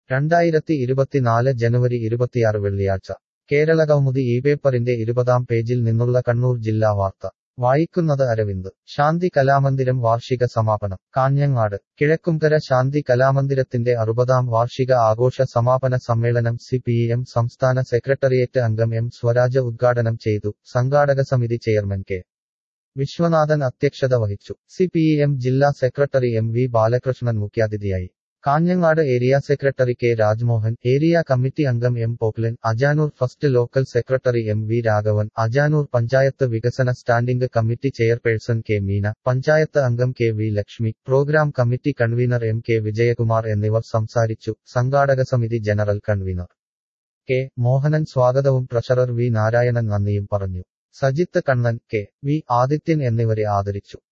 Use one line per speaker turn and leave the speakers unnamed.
രണ്ടായിരത്തി ഇരുപത്തിനാല് ജനുവരി ഇരുപത്തിയാറ് വെള്ളിയാഴ്ച കേരളകൗമുദി ഈ പേപ്പറിന്റെ ഇരുപതാം പേജിൽ നിന്നുള്ള കണ്ണൂർ ജില്ലാ വാർത്ത വായിക്കുന്നത് അരവിന്ദ് ശാന്തി കലാമന്ദിരം വാർഷിക സമാപനം കാഞ്ഞങ്ങാട് കിഴക്കുംകര ശാന്തി കലാമന്ദിരത്തിന്റെ അറുപതാം വാർഷിക ആഘോഷ സമാപന സമ്മേളനം സി പി എം സംസ്ഥാന സെക്രട്ടേറിയറ്റ് അംഗം എം സ്വരാജ് ഉദ്ഘാടനം ചെയ്തു സംഘാടക സമിതി ചെയർമാൻ കെ വിശ്വനാഥൻ അധ്യക്ഷത വഹിച്ചു സി പി എം ജില്ലാ സെക്രട്ടറി എം വി ബാലകൃഷ്ണൻ മുഖ്യാതിഥിയായി Kanhangad area secretary K Rajmohan area committee അംഗം M Poklan Ajanur first local secretary M V Raghavan Ajanur panchayat വികസന standing committee chairperson K Meena panchayat അംഗം K V Lakshmi programme committee convener M K Vijayakumar എന്നിവർ സംസാരിച്ചു സംഘാടക സമിതി ജനറൽ കൺവീനർ കെ മോഹനൻ സ്വാഗതവും ട്രഷറർ വി നാരായണൻ നന്ദിയും പറഞ്ഞു സജിത്ത് കണ്ണൻ കെ വി ആദിത്യൻ എന്നിവരെ ആദരിച്ചു